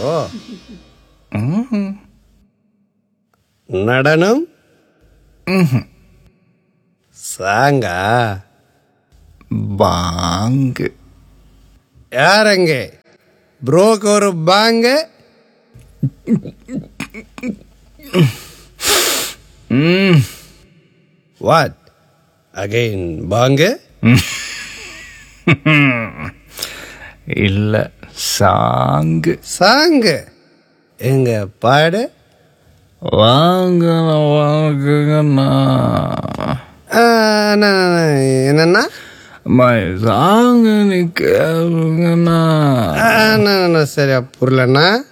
ஓ நடனம் சாங்கா பாங்கு யாரங்க ப்ரோக்கு ஒரு பாங்க வாட் அகைன் பாங்க இல்ல சாங்கு சாங்கு எங்க பாடு வாங்க வாங்குங்கண்ணா ஆ, ந- ந- என்னன்னா அம்மா சாங்கு நீ கேளுங்கண்ணா ஆ, ந- ந- சரியா புரியலண்ணா